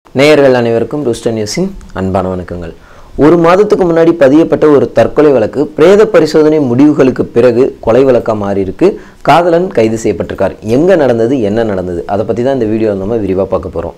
நேயர்கள் அனைவருக்கும் ரூஸ்டர் நியூஸின் அன்பான வணக்கங்கள் ஒரு மாதத்துக்கு முன்னாடி பதியப்பட்ட ஒரு தற்கொலை வழக்கு பிரேத பரிசோதனை முடிவுகளுக்கு பிறகு கொலை வழக்கா மாறி இருக்கு காதலன் கைது செய்யப்பட்டிருக்கார் எங்க நடந்தது என்ன நடந்தது அதை பத்தி தான் இந்த வீடியோ நம்ம விரிவா பார்க்க போறோம்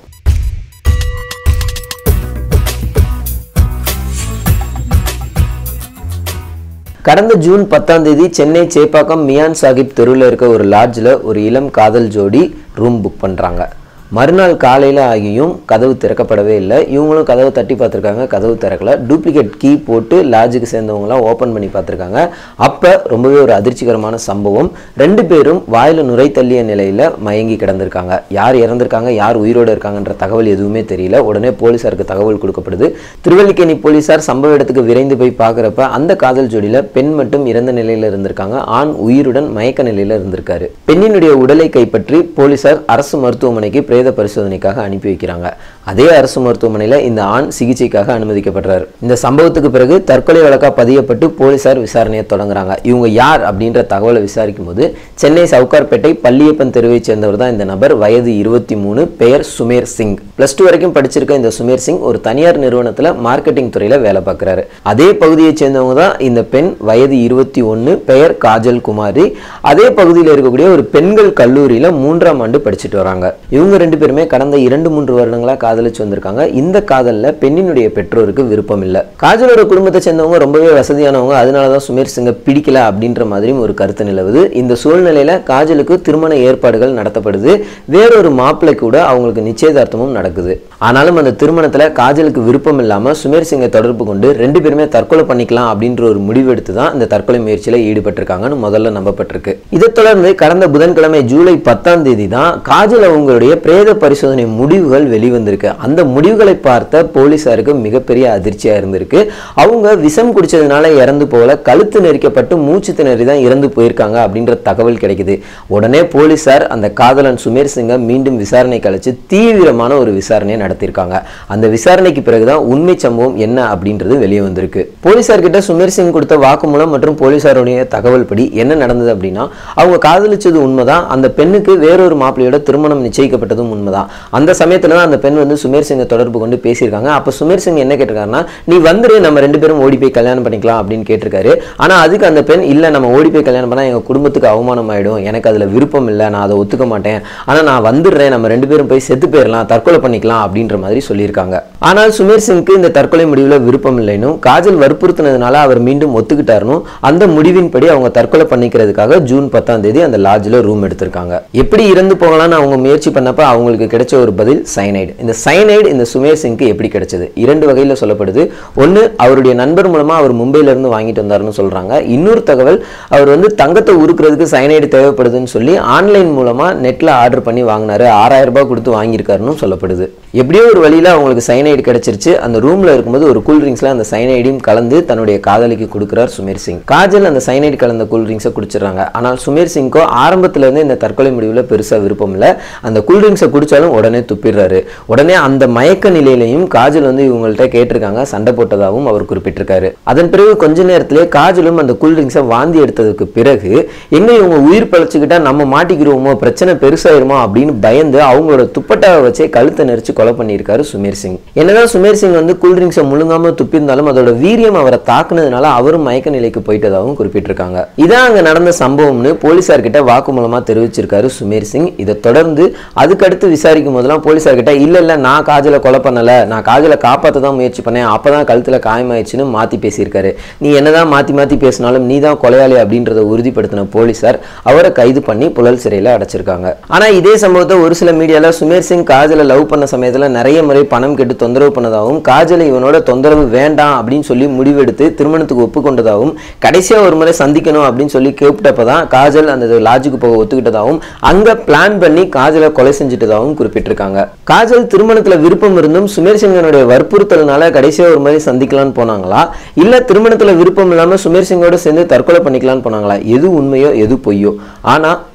கடந்த ஜூன் பத்தாம் தேதி சென்னை சேப்பாக்கம் மியான் சாஹிப் தெருவில் இருக்க ஒரு லாட்ஜில் ஒரு இளம் காதல் ஜோடி ரூம் புக் பண்ணுறாங்க மறுநாள் காலையில் ஆகியும் கதவு திறக்கப்படவே இல்லை இவங்களும் கதவை தட்டி பார்த்துருக்காங்க கதவு திறக்கல டூப்ளிகேட் கீ போட்டு லாட்ஜுக்கு சேர்ந்தவங்களாம் ஓப்பன் பண்ணி பார்த்துருக்காங்க அப்போ ரொம்பவே ஒரு அதிர்ச்சிகரமான சம்பவம் ரெண்டு பேரும் வாயில் நுரை தள்ளிய நிலையில் மயங்கி கிடந்திருக்காங்க யார் இறந்திருக்காங்க யார் உயிரோடு இருக்காங்கன்ற தகவல் எதுவுமே தெரியல உடனே போலீஸாருக்கு தகவல் கொடுக்கப்படுது திருவல்லிக்கேணி போலீஸார் சம்பவ இடத்துக்கு விரைந்து போய் பார்க்குறப்ப அந்த காதல் ஜோடியில் பெண் மட்டும் இறந்த நிலையில் இருந்திருக்காங்க ஆண் உயிருடன் மயக்க நிலையில் இருந்திருக்காரு பெண்ணினுடைய உடலை கைப்பற்றி போலீஸார் அரசு மருத்துவமனைக்கு பிரேத பரிசோதனைக்காக அனுப்பி வைக்கிறாங்க அதே அரசு மருத்துவமனையில் இந்த ஆண் சிகிச்சைக்காக அனுமதிக்கப்படுறாரு இந்த சம்பவத்துக்கு பிறகு தற்கொலை வழக்கா பதியப்பட்டு போலீசார் விசாரணையை தொடங்குறாங்க இவங்க யார் அப்படின்ற தகவலை விசாரிக்கும் போது சென்னை சவுகார்பேட்டை பள்ளியப்பன் தெருவைச் சேர்ந்தவர் தான் இந்த நபர் வயது இருபத்தி மூணு பெயர் சுமேர் சிங் பிளஸ் டூ வரைக்கும் படிச்சிருக்க இந்த சுமேர் சிங் ஒரு தனியார் நிறுவனத்தில் மார்க்கெட்டிங் துறையில் வேலை பார்க்குறாரு அதே பகுதியைச் சேர்ந்தவங்க தான் இந்த பெண் வயது இருபத்தி ஒன்று பெயர் காஜல் குமாரி அதே பகுதியில் இருக்கக்கூடிய ஒரு பெண்கள் கல்லூரியில் மூன்றாம் ஆண்டு படிச்சுட்டு வராங்க இவங்க ரெண்டு பேருமே கடந்த இரண்டு மூன்று வருடங்களா காதலிச்சு வந்திருக்காங்க இந்த காதலில் பெண்ணினுடைய பெற்றோருக்கு விருப்பம் இல்லை காஜலோட குடும்பத்தை சேர்ந்தவங்க ரொம்பவே வசதியானவங்க அதனால தான் சுமேர் சிங்கை பிடிக்கல அப்படின்ற மாதிரியும் ஒரு கருத்து நிலவுது இந்த சூழ்நிலையில காஜலுக்கு திருமண ஏற்பாடுகள் நடத்தப்படுது வேறொரு மாப்பிள்ளை கூட அவங்களுக்கு நிச்சயதார்த்தமும் நடக்குது ஆனாலும் அந்த திருமணத்துல காஜலுக்கு விருப்பம் இல்லாம சுமேர் சிங்கை தொடர்பு கொண்டு ரெண்டு பேருமே தற்கொலை பண்ணிக்கலாம் அப்படின்ற ஒரு முடிவெடுத்து தான் இந்த தற்கொலை முயற்சியில ஈடுபட்டிருக்காங்கன்னு முதல்ல நம்பப்பட்டிருக்கு இதைத் தொடர்ந்து கடந்த புதன்கிழமை ஜூலை பத்தாம் தேதி தான் காஜல் அவங்களுடைய பிரேத பரிசோதனை முடிவுகள் வெளிவந்திருக்கு அந்த முடிவுகளை பார்த்த போலீசாருக்கு மிகப்பெரிய அதிர்ச்சியா இருந்திருக்கு அவங்க விஷம் குடிச்சதுனால இறந்து போகல கழுத்து நெரிக்கப்பட்டு மூச்சு திணறி தான் இறந்து போயிருக்காங்க அப்படின்ற தகவல் கிடைக்குது உடனே போலீசார் அந்த காதலன் சுமேர் சிங்கை மீண்டும் விசாரணை கழிச்சு தீவிரமான ஒரு விசாரணையை நடத்தியிருக்காங்க அந்த விசாரணைக்கு பிறகுதான் உண்மை சம்பவம் என்ன அப்படின்றது வெளியே வந்திருக்கு போலீசார் கிட்ட சுமேர் சிங் கொடுத்த வாக்குமூலம் மற்றும் போலீசாருடைய தகவல் படி என்ன நடந்தது அப்படின்னா அவங்க காதலிச்சது உண்மைதான் அந்த பெண்ணுக்கு வேறொரு மாப்பிள்ளையோட திருமணம் நிச்சயிக்கப்பட்டதும் உண்மைதான் அந்த சமயத்துல தான் அந்த பெண் வந்து சுமேர் சிங்கை தொடர்பு கொண்டு பேசியிருக்காங்க அப்ப சுமேர் சிங் என்ன கேட்டிருக்காருன்னா நீ வந்துரு நம்ம ரெண்டு பேரும் ஓடி போய் கல்யாணம் பண்ணிக்கலாம் அப்படின்னு கேட்டிருக்காரு ஆனா அதுக்கு அந்த பெண் இல்ல நம்ம ஓடி போய் கல்யாணம் பண்ணா எங்க குடும்பத்துக்கு அவமானம் ஆயிடும் எனக்கு அதுல விருப்பம் இல்லை நான் அதை ஒத்துக்க மாட்டேன் ஆனா நான் வந்துடுறேன் நம்ம ரெண்டு பேரும் போய் செத்து போயிடலாம் தற்கொலை பண்ணிக்கலாம் அப்படின்ற மாதிரி சொல்லியிருக்காங்க ஆனால் சுமேர் சிங்க்கு இந்த தற்கொலை முடிவுல விருப்பம் இல்லைனும் காஜல் வற்புறுத்தினதுனால அவர் மீண்டும் ஒத்துக்கிட்டாருனும் அந்த முடிவின்படி அவங்க தற்கொலை பண்ணிக்கிறதுக்காக ஜூன் பத்தாம் தேதி அந்த லாட்ஜில் ரூம் எடுத்திருக்காங்க எப்படி இறந்து போகலாம்னு அவங்க முயற்சி பண்ணப்ப அவங்களுக்கு கிடைச்ச ஒரு பதில் சைனைடு இந்த சைனைடு இந்த சுமேர் சிங்க்கு எப்படி கிடைச்சது இரண்டு வகையில் சொல்லப்படுது ஒன்று அவருடைய நண்பர் மூலமா அவர் மும்பையில இருந்து வாங்கிட்டு வந்தாருன்னு சொல்றாங்க இன்னொரு தகவல் அவர் வந்து தங்கத்தை உருக்குறதுக்கு சைனைடு தேவைப்படுதுன்னு சொல்லி ஆன்லைன் மூலமா நெட்ல ஆர்டர் பண்ணி வாங்கினாரு ஆறாயிரம் ரூபாய் கொடுத்து வாங்கியிருக்காருன்னு சொல்லப்படுது எப்படியோ ஒரு வழியில அவங்களுக்கு சைனைடு கிடைச்சிருச்சு அந்த ரூம்ல இருக்கும்போது ஒரு கூல் ட்ரிங்க்ஸ்ல அந்த சைனைடையும் கலந்து தன்னுடைய காதலிக்கு கொடுக்கிறார் சுமேர் சிங் காஜல் அந்த சைனைடு கலந்த கூல் ட்ரிங்க்ஸை குடிச்சிடுறாங்க ஆனால் சுமேர் சிங்க்கோ ஆரம்பத்துல இருந்து இந்த தற்கொலை முடிவில் பெருசா விருப்பம் இல்லை அந்த கூல் ட்ரிங்க்ஸை குடிச்சாலும் உடனே துப்பிடுறாரு உடனே அந்த மயக்க நிலையிலையும் காஜல் வந்து இவங்கள்ட்ட கேட்டிருக்காங்க சண்டை போட்டதாகவும் அவர் குறிப்பிட்டிருக்காரு அதன் பிறகு கொஞ்ச நேரத்திலே காஜலும் அந்த கூல் ட்ரிங்க்ஸை வாந்தி எடுத்ததுக்கு பிறகு எங்க இவங்க உயிர் பழச்சுக்கிட்டா நம்ம மாட்டிக்கிறோமோ பிரச்சனை பெருசாயிருமோ அப்படின்னு பயந்து அவங்களோட துப்பட்டாவை வச்சே கழுத்தை நெரிச்சு கொலை பண்ணியிருக்காரு சுமேர் சிங் என்னதான் சுமேர் சிங் வந்து கூல் ட்ரிங்க்ஸை முழுங்காம துப்பியிருந்தாலும் அதோட வீரியம் அவரை தாக்குனதுனால அவரும் மயக்க நிலைக்கு போயிட்டதாகவும் குறிப்பிட்டிருக்காங்க இதான் அங்க நடந்த சம்பவம்னு போலீசார் கிட்ட வாக்குமூலமா தெரிவிச்சிருக்காரு சுமேர் சிங் இதை தொடர்ந்து அதுக்கடுத்து விசாரிக்கும் போதெல்லாம் போலீசார் கிட்ட இல்ல இல்ல நான் காஜலை கொலை பண்ணல நான் காஜலை காப்பாற்ற தான் முயற்சி பண்ணேன் அப்பதான் கழுத்துல காயமாயிடுச்சுன்னு மாத்தி பேசியிருக்காரு நீ என்னதான் மாத்தி மாத்தி பேசினாலும் நீ தான் கொலையாளி அப்படின்றத உறுதிப்படுத்தின போலீசார் அவரை கைது பண்ணி புழல் சிறையில அடைச்சிருக்காங்க ஆனா இதே சம்பவத்தை ஒரு சில மீடியால சுமேர் சிங் காஜலை லவ் பண்ண சமயத்துல நிறைய முறை பணம் கெட்டு தொந்தரவு பண்ணதாகவும் காஜலை இவனோட தொந்தரவு வேண்டாம் அப்படின்னு சொல்லி முடிவெடுத்து திருமணத்துக்கு ஒப்புக்கொண்டதாகவும் கடைசியா ஒரு முறை சந்திக்கணும் அப்படின்னு சொல்லி கேப்டப்பதான் காஜல் அந்த லாட்ஜுக்கு போக ஒத்துக்கிட்டதாகவும் அங்க பிளான் பண்ணி காஜலை கொலை செஞ்சுட்டதாகவும் குறிப்பிட்டிருக்காங்க காஜல் திருமணத்துல விருப்பம் இருந்தும் சுமேர் சிங்கனுடைய வற்புறுத்தல்னால கடைசியா ஒரு மாதிரி சந்திக்கலாம்னு போனாங்களா இல்ல திருமணத்துல விருப்பம் இல்லாம சுமேர் சிங்கோட சேர்ந்து தற்கொலை பண்ணிக்கலாம்னு போனாங்களா எது உண்மையோ எது பொய்யோ ஆனா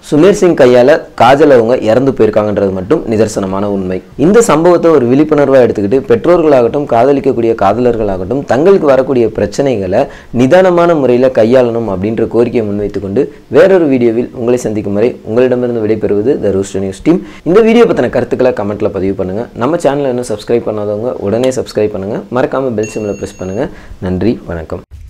சுமேர் சிங் கையால் காஜல் அவங்க இறந்து போயிருக்காங்கன்றது மட்டும் நிதர்சனமான உண்மை இந்த சம்பவத்தை ஒரு விழிப்புணர்வாக எடுத்துக்கிட்டு பெற்றோர்களாகட்டும் காதலிக்கக்கூடிய காதலர்களாகட்டும் தங்களுக்கு வரக்கூடிய பிரச்சனைகளை நிதானமான முறையில் கையாளணும் அப்படின்ற கோரிக்கையை முன்வைத்துக் கொண்டு வேறொரு வீடியோவில் உங்களை சந்திக்கும் வரை உங்களிடமிருந்து விடைபெறுவது த ரூஸ்ட் நியூஸ் டீம் இந்த வீடியோ பற்றின கருத்துக்களை கமெண்ட்டில் பதிவு பண்ணுங்கள் நம்ம சேனலை இன்னும் சப்ஸ்கிரைப் பண்ணாதவங்க உடனே சப்ஸ்கிரைப் பண்ணுங்கள் மறக்காமல் பெல் சிம்மில் ப்ரெஸ் பண்ணுங்கள் நன்றி வணக்கம்